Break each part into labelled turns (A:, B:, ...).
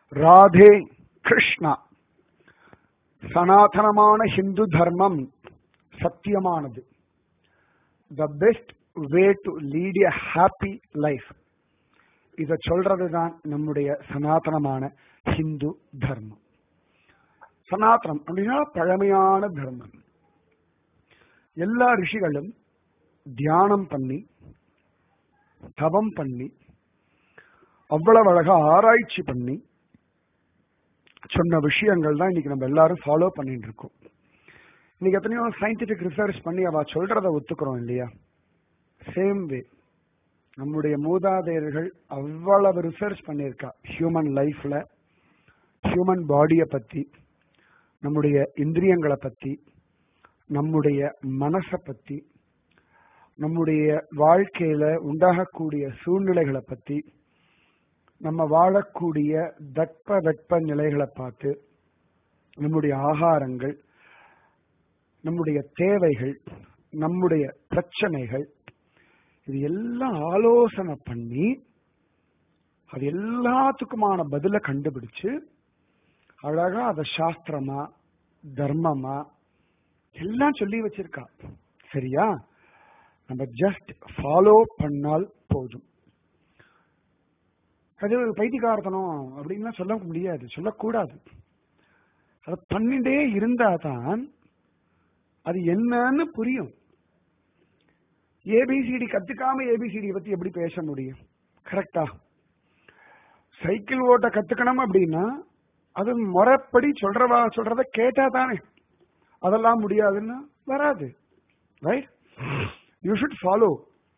A: ராதே கிருஷ்ணா சனாதனமான ஹிந்து தர்மம் சத்தியமானது the best way to lead a happy life இத சொல்றது தான் நம்முடைய சனாதனமான ஹிந்து தர்மம் சனாதனம் அப்படின்னா பழமையான தர்மம் எல்லா ரிஷிகளும் தியானம் பண்ணி தவம் பண்ணி அவ்வளவு அழகா ஆராய்ச்சி பண்ணி சொன்ன விஷயங்கள் தான் இன்னைக்கு நம்ம எல்லாரும் ஃபாலோ பண்ணிட்டு இருக்கோம் இன்னைக்கு எத்தனையோ சயின்டிபிக் ரிசர்ச் பண்ணி அவ சொல்றத ஒத்துக்கிறோம் இல்லையா சேம் வே நம்முடைய மூதாதையர்கள் அவ்வளவு ரிசர்ச் பண்ணியிருக்கா ஹியூமன் லைஃப்ல ஹியூமன் பாடியை பத்தி நம்முடைய இந்திரியங்களை பத்தி நம்முடைய மனசை பத்தி நம்முடைய வாழ்க்கையில உண்டாகக்கூடிய சூழ்நிலைகளை பத்தி நம்ம வாழக்கூடிய தட்ப வெட்ப நிலைகளை பார்த்து நம்முடைய ஆகாரங்கள் நம்முடைய தேவைகள் நம்முடைய பிரச்சனைகள் இது எல்லாம் ஆலோசனை பண்ணி அது எல்லாத்துக்குமான பதில கண்டுபிடிச்சு அழகா அத சாஸ்திரமா தர்மமா எல்லாம் சொல்லி வச்சிருக்கா சரியா நம்ம ஜஸ்ட் ஃபாலோ பண்ணால் போதும் அது ஒரு பைத்தியகார்த்தனம் அப்படின்லாம் சொல்ல முடியாது சொல்லக்கூடாது அதை பண்ணிட்டே இருந்தா தான் அது என்னன்னு புரியும் ஏபிசிடி கத்துக்காம ஏபிசிடி பத்தி எப்படி பேச முடியும் கரெக்டா சைக்கிள் ஓட்ட கத்துக்கணும் அப்படின்னா அது முறைப்படி சொல்றவா சொல்றத கேட்டா தானே அதெல்லாம் முடியாதுன்னா வராது right you should follow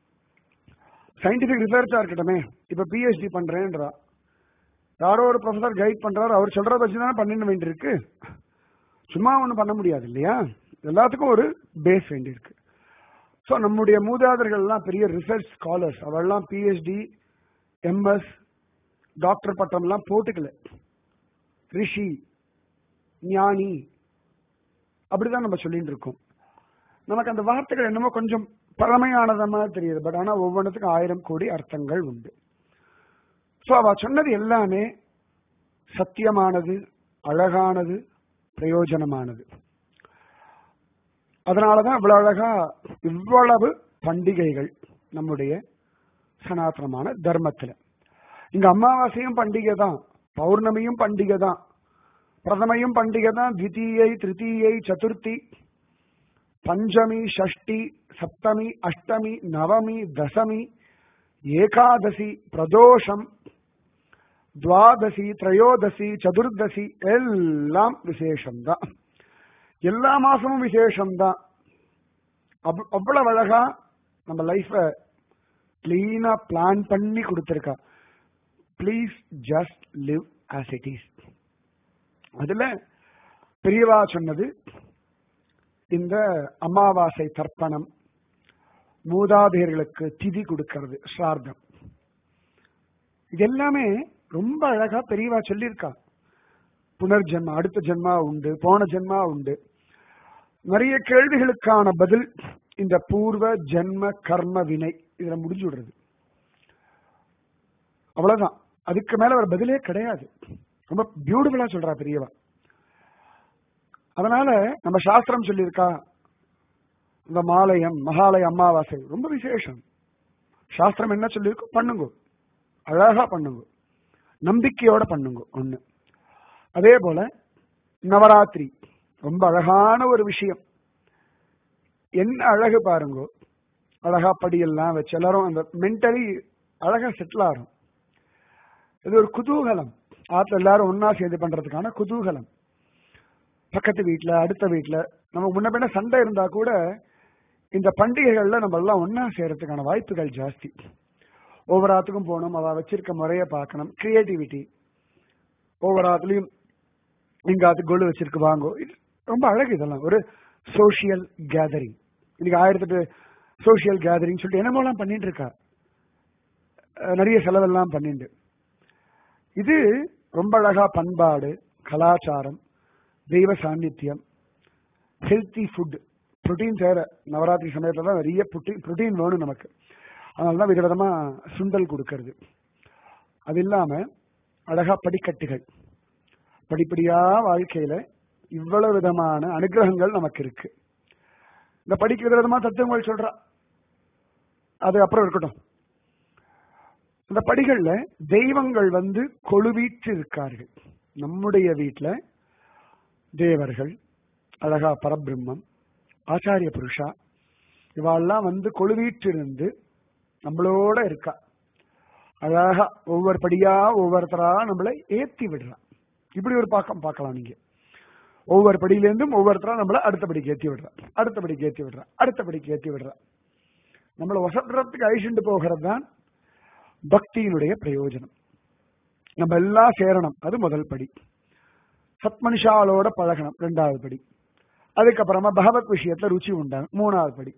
A: scientific ரிசர்ச்சா இருக்கட்டுமே இப்ப பிஹெச்டி பண்றேன்றா யாரோ ஒரு ப்ரொஃபசர் கைட் பண்றாரு அவர் சொல்றத வச்சு தானே பண்ணிட வேண்டியிருக்கு சும்மா ஒன்றும் பண்ண முடியாது இல்லையா எல்லாத்துக்கும் ஒரு பேஸ் வேண்டியிருக்கு ஸோ நம்முடைய மூதாதர்கள்லாம் பெரிய ரிசர்ச் ஸ்காலர்ஸ் அவெல்லாம் பிஹெச்டி எம்எஸ் டாக்டர் பட்டம்லாம் போட்டுக்கல ரிஷி ஞானி அப்படிதான் நம்ம சொல்லிட்டு இருக்கோம் நமக்கு அந்த வார்த்தைகள் என்னமோ கொஞ்சம் பழமையானத மாதிரி தெரியுது பட் ஆனா ஒவ்வொன்றுத்துக்கும் ஆயிரம் கோடி அர்த்தங்கள் உண்டு ஸோ அவ சொன்னது எல்லாமே சத்தியமானது அழகானது பிரயோஜனமானது அதனாலதான் இவ்வளவு அழகா இவ்வளவு பண்டிகைகள் நம்முடைய சனாதனமான தர்மத்துல இங்க அமாவாசையும் பண்டிகை தான் பௌர்ணமியும் பண்டிகை தான் பிரதமையும் பண்டிகை தான் தித்தீயை திருத்தீயை சதுர்த்தி பஞ்சமி ஷஷ்டி சப்தமி அஷ்டமி நவமி தசமி ஏகாதசி பிரதோஷம் துவாதசி திரையோதசி சதுர்தசி எல்லாம் விசேஷம்தான் எல்லா மாசமும் விசேஷம்தான் அவ்வளவு அழகா நம்ம லைஃப கிளீனா பிளான் பண்ணி கொடுத்திருக்கா please just live as it is அதுல பெரியவா சொன்னது இந்த அமாவாசை தர்ப்பணம் மூதாதையர்களுக்கு திதி கொடுக்கிறது ஸ்ரார்த்தம் இது எல்லாமே ரொம்ப அழகா பெரியவா சொல்லியிருக்கா புனர்ஜென்மா அடுத்த ஜென்மா உண்டு போன ஜென்மா உண்டு நிறைய கேள்விகளுக்கான பதில் இந்த பூர்வ ஜென்ம கர்ம வினை இதுல முடிஞ்சு விடுறது அவ்வளவுதான் அதுக்கு மேல ஒரு பதிலே கிடையாது ரொம்ப பியூட்டிஃபுல்லா சொல்றா பெரியவா அதனால நம்ம சாஸ்திரம் சொல்லியிருக்கா இந்த மாலயம் மகாலய அமாவாசை ரொம்ப விசேஷம் சாஸ்திரம் என்ன சொல்லியிருக்கோ பண்ணுங்க அழகா பண்ணுங்க நம்பிக்கையோட பண்ணுங்க ஒண்ணு அதே போல நவராத்திரி ரொம்ப அழகான ஒரு விஷயம் என்ன அழகு பாருங்க அழகா படியெல்லாம் வச்சு எல்லாரும் அந்த மென்டலி அழகா செட்டில் ஆகும் இது ஒரு குதூகலம் ஆத்துல எல்லாரும் ஒன்னா சேர்ந்து பண்றதுக்கான குதூகலம் பக்கத்து வீட்டுல அடுத்த வீட்டுல நம்ம முன்ன பின்ன சண்டை இருந்தா கூட இந்த பண்டிகைகள்ல நம்ம எல்லாம் ஒன்னா சேரத்துக்கான வாய்ப்புகள் ஜாஸ்தி ஒவ்வொரு ஆத்துக்கும் போகணும் அவ வச்சிருக்க முறைய பார்க்கணும் கிரியேட்டிவிட்டி ஒவ்வொரு ஆத்துலயும் இங்க அது கொலு வச்சிருக்கு வாங்கோ இது ரொம்ப அழகு இதெல்லாம் ஒரு சோசியல் கேதரிங் இன்னைக்கு ஆயிரத்தெட்டு சோசியல் கேதரிங் சொல்லிட்டு என்னமோலாம் பண்ணிட்டு இருக்கா நிறைய செலவெல்லாம் பண்ணிட்டு இது ரொம்ப அழகா பண்பாடு கலாச்சாரம் தெய்வ சாநித்தியம் ஹெல்த்தி ஃபுட் புரோட்டீன் தேர நவராத்திரி சமயத்துல தான் நிறைய புரோட்டீன் வேணும் நமக்கு அதனால தான் விதவிதமா சுண்டல் கொடுக்கறது அது இல்லாம அழகா படிக்கட்டுகள் படிப்படியா வாழ்க்கையில இவ்வளவு விதமான அனுகிரகங்கள் நமக்கு இருக்கு இந்த படிக்கிற விதமா தத்துவங்கள் சொல்றா அது அப்புறம் இருக்கட்டும் அந்த படிகள்ல தெய்வங்கள் வந்து கொழுவீற்று இருக்கார்கள் நம்முடைய வீட்டுல தேவர்கள் அழகா பரபிரம்மம் ஆச்சாரிய புருஷா இவாள்லாம் வந்து கொழுவீற்று இருந்து நம்மளோட இருக்கா அழகா ஒவ்வொரு படியா ஒவ்வொருத்தரா நம்மளை ஏத்தி விடுறா இப்படி ஒரு பாக்கம் பார்க்கலாம் நீங்க ஒவ்வொரு படியிலேருந்தும் ஒவ்வொருத்தரா நம்மள அடுத்த படிக்கு ஏத்தி விடுறா அடுத்த படிக்கு ஏத்தி விடுறா அடுத்த படிக்கு ஏத்தி விடுறா நம்மளை வசப்படுறதுக்கு அழிச்சுட்டு போகிறது தான் பக்தியினுடைய பிரயோஜனம் நம்ம எல்லாம் சேரணும் அது முதல் படி சத்மனுஷாலோட பழகணும் ரெண்டாவது படி அதுக்கப்புறமா பகவத் விஷயத்துல ருச்சி உண்டாகும் மூணாவது படி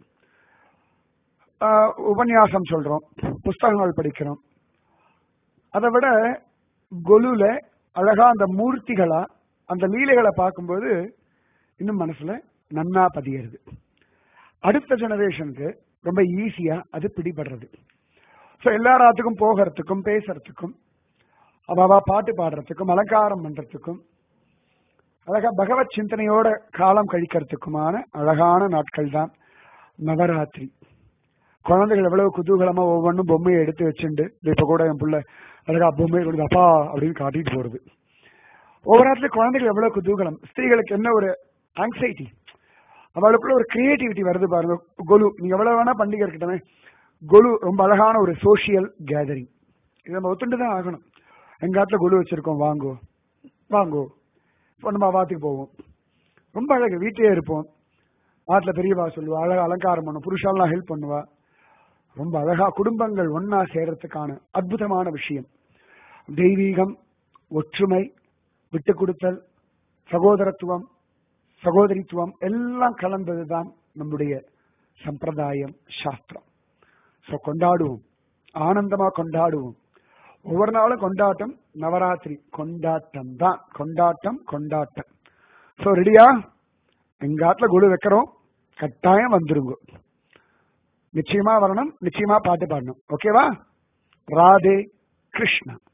A: ஆஹ் உபன்யாசம் சொல்றோம் புஸ்தகங்கள் படிக்கிறோம் அதை விட கொலுல அழகா அந்த மூர்த்திகளா அந்த லீலைகளை பார்க்கும்போது இன்னும் மனசுல நன்னா பதியறது அடுத்த ஜெனரேஷனுக்கு ரொம்ப ஈஸியா அது பிடிபடுறது ஸோ எல்லாராத்துக்கும் போகிறதுக்கும் பேசுறதுக்கும் அவாவா பாட்டு பாடுறதுக்கும் அலங்காரம் பண்றதுக்கும் அழகா பகவத் சிந்தனையோட காலம் கழிக்கிறதுக்குமான அழகான நாட்கள் தான் நவராத்திரி குழந்தைகள் எவ்வளவு குதூகலமா ஒவ்வொன்றும் பொம்மையை எடுத்து வச்சுண்டு இப்ப கூட என் புள்ள அழகா பொம்மையை கொடுத்து அப்பா அப்படின்னு காட்டிட்டு போறது ஒவ்வொரு இடத்துல குழந்தைகள் எவ்வளவு குதூகலம் ஸ்திரீகளுக்கு என்ன ஒரு ஆங்ஸைட்டி அவளுக்குள்ள ஒரு கிரியேட்டிவிட்டி வருது பாருங்க கொலு நீங்க எவ்வளவு வேணா பண்டிகை இருக்கட்டும் கொலு ரொம்ப அழகான ஒரு சோசியல் கேதரிங் இதை நம்ம ஒத்துண்டு தான் ஆகணும் எங்க ஆத்துல கொலு வச்சிருக்கோம் வாங்கோ வாங்கோ இப்போ நம்ம வாத்துக்கு போவோம் ரொம்ப அழகு வீட்டிலே இருப்போம் ஆத்துல பெரியவா சொல்லுவா அழகா அலங்காரம் பண்ணும் புருஷாலாம் ஹெல்ப் பண்ணுவா ரொம்ப அழகா குடும்பங்கள் ஒன்னா சேர்றதுக்கான அற்புதமான விஷயம் தெய்வீகம் ஒற்றுமை விட்டு கொடுத்தல் சகோதரத்துவம் சகோதரித்துவம் எல்லாம் கலந்ததுதான் நம்முடைய சம்பிரதாயம் சாஸ்திரம் ஸோ கொண்டாடுவோம் ஆனந்தமா கொண்டாடுவோம் ஒவ்வொரு நாளும் கொண்டாட்டம் நவராத்திரி கொண்டாட்டம் தான் கொண்டாட்டம் கொண்டாட்டம் ஸோ ரெடியா எங்க ஆத்துல குழு வைக்கிறோம் கட்டாயம் வந்துருங்க நிச்சயமா வரணும் நிச்சயமா பாட்டு பாடணும் ஓகேவா ராதே கிருஷ்ணா